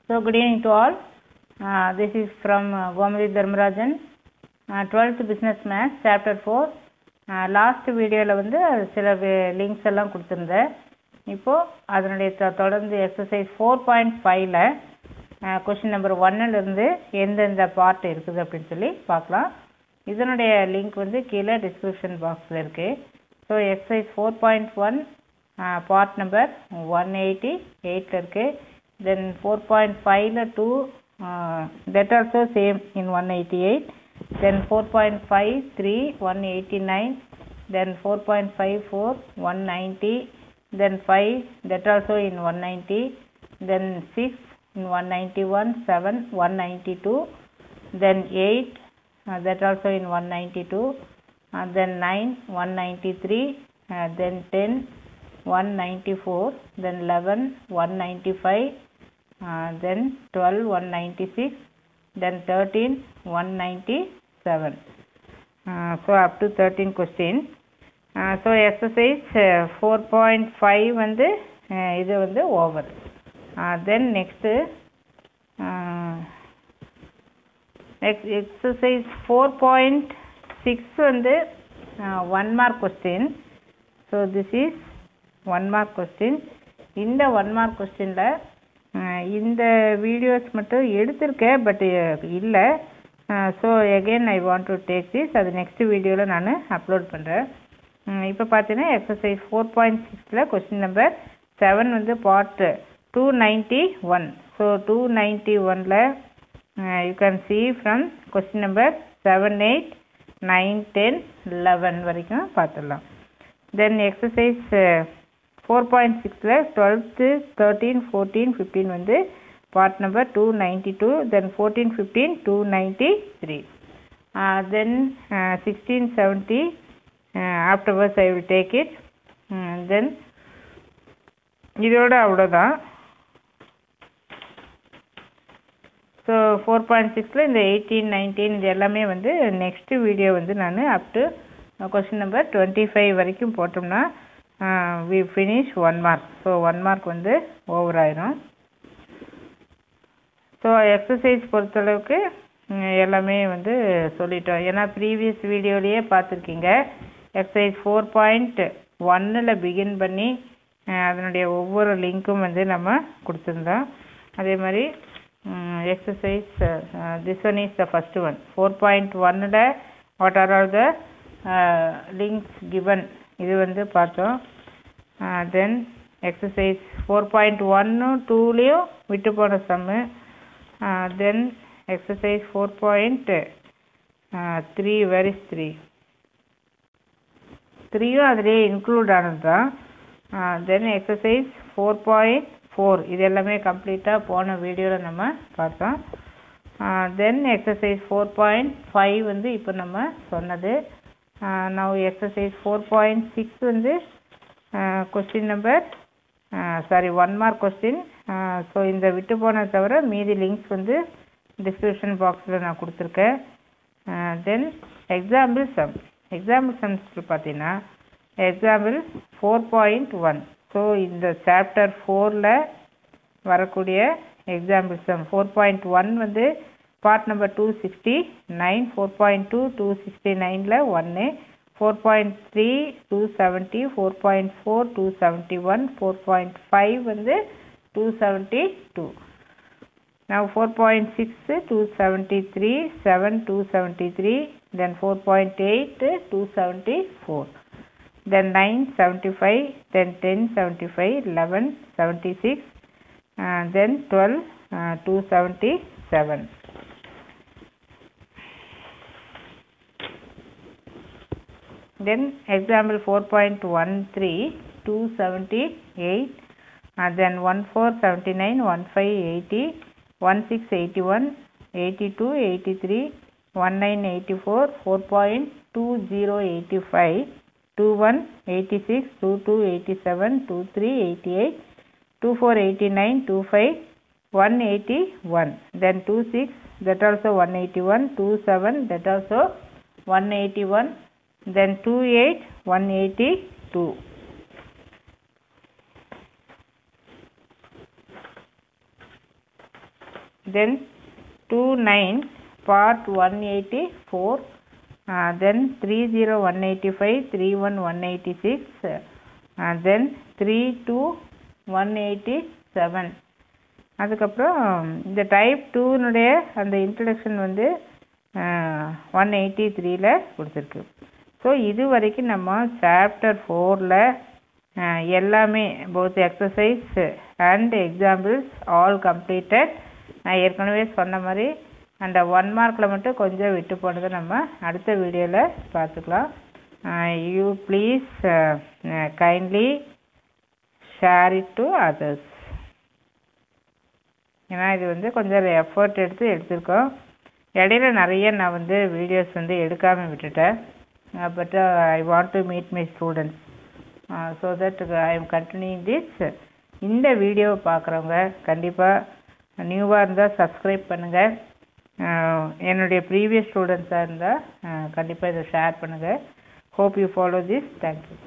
So, good evening to all. Uh, this is from uh, Gomadi Dharmarajan, uh, 12th Business Maths, Chapter 4. Uh, last வீடியோவில் வந்து அது சில links எல்லாம் கொடுத்துருந்தேன் இப்போது அதனுடைய தொ- தொடர்ந்து எக்ஸசைஸ் ஃபோர் பாயிண்ட் ஃபைவ்ல கொஷின் நம்பர் இருந்து எந்தெந்த பார்ட் இருக்குது அப்படின்னு சொல்லி பார்க்கலாம் இதனுடைய லிங்க் வந்து கீழே டிஸ்கிரிப்ஷன் பாக்ஸில் இருக்குது so exercise four point one part number one eighty எயிட்டில் இருக்குது தென் ஃபோர் பாயிண்ட் ஃபைவ்ல two that also same in one eighty eight then four point five three one eighty nine then four point five four one ninety then five that also in one ninety then six in one ninety one seven one ninety two then 8 uh, that also in 192 uh, then 9 193 uh, then 10 194 then 11 195 uh, then 12 196 then 13 197 uh, so up to 13 question uh, so exercise uh, 4.5 வந்து uh, இது வந்து over uh, then next uh, ex exercise four point six வந்து one mark question so this is one mark question இந்த one mark கொஸ்டினில் இந்த videos மட்டும் எடுத்திருக்கேன் but இல்லை so again I want to take this அது நெக்ஸ்ட் வீடியோவில் நான் அப்லோட் பண்ணுறேன் இப்போ பார்த்தீங்கன்னா எக்ஸசைஸ் ஃபோர் பாயிண்ட் சிக்ஸில் கொஸ்டின் நம்பர் செவன் வந்து part two ninety one so two ninety ஒனில் uh, you can see from question number 7 8 9 10 11 வரைக்கும் பார்த்துடலாம் தென் எக்ஸசைஸ் ஃபோர் பாயிண்ட் சிக்ஸில் டுவெல்த்து தேர்ட்டீன் ஃபோர்டீன் ஃபிஃப்டீன் வந்து part number two ninety two then fourteen fifteen two ninety three then sixteen seventy afterwards I will take it then இதோட அவ்வளோதான் so four point சிக்ஸில் இந்த eighteen nineteen இது எல்லாமே வந்து next video வந்து நான் up to question number twenty five வரைக்கும் போட்டோம்னா we finish one mark so one mark வந்து ஓவர் ஆயிரும் ஸோ எக்ஸசைஸ் பொறுத்தளவுக்கு ம், எல்லாமே வந்து சொல்லிட்டோம் ஏன்னா ப்ரீவியஸ் வீடியோலேயே பார்த்துருக்கீங்க எக்ஸசைஸ் ஃபோர் பாயிண்ட் ஒன்னில் பிகின் பண்ணி அஹ், அதனுடைய ஒவ்வொரு லிங்க்கும் வந்து நம்ம கொடுத்துருந்தோம் அதே மாதிரி exercise this one is the first one four point ஒன்னில் what are all the links given இது வந்து பார்த்தோம் தென் எக்ஸசைஸ் ஃபோர் பாயிண்ட் ஒன்னு டூலேயும் விட்டு போன sum then exercise four point three very three த்ரீயும் அதிலே இன்க்ளூட் ஆனது தான் then exercise four point four இது எல்லாமே கம்ப்ளீட்டாக போன வீடியோவில் நம்ம பார்த்தோம் then exercise four point five வந்து இப்போ நம்ம சொன்னது now exercise four point six வந்து question number sorry one mark question so இந்த விட்டு போனதை தவிர மீதி லிங்க்ஸ் வந்து டிஸ்கிரிப்ஷன் பாக்ஸில் நான் கொடுத்துருக்கேன் then example sum example sums பார்த்தீங்கன்னா example four point one so இந்த சாப்டர் ஃபோரில் வரக்கூடிய example sum four point one வந்து part number two sixty nine four point two two sixty நைனில் ஒன்று four point three two seventy four point four two seventy one four point five வந்து two seventy two Now 4.6 273, 7 273, then 4.8 274, then 9 75, then 10 75, 11 76, uh, then 12 uh, 277. Then example 4.13 278, uh, then 1479, 1580, 1681, 82, 83, 1984, 4.2085, 21, 86, 22, 87, 23, 88, 24, 89, 25, 181, then 26, that also 181, 27, that also 181, then 28, 182. then 2 9 part 184 uh, then 30 185 31 186 uh, then 32 187 அதுக்கப்புறம் இந்த type டூனுடைய அந்த introduction வந்து one eighty த்ரீல கொடுத்துருக்கு so இது வரைக்கும் நம்ம chapter ஃபோரில் எல்லாமே both exercise and examples all completed நான் ஏற்கனவே சொன்ன மாதிரி அந்த ஒன் மார்க்கில் மட்டும் கொஞ்சம் விட்டு போனதை நம்ம அடுத்த வீடியோவில் பார்த்துக்கலாம் you please kindly share it to others ஏன்னா இது வந்து கொஞ்சம் எஃபர்ட் எடுத்து எடுத்திருக்கோம் இடையில நிறைய நான் வந்து வீடியோஸ் வந்து எடுக்காமல் விட்டுட்டேன் but I want to meet my students so that I am continuing this இந்த வீடியோவை பார்க்குறவங்க கண்டிப்பாக நியூவாக இருந்தால் சப்ஸ்கிரைப் பண்ணுங்கள் என்னுடைய ப்ரீவியஸ் ஸ்டூடெண்ட்ஸாக இருந்தால் கண்டிப்பாக இதை ஷேர் பண்ணுங்கள் hope you follow this thank you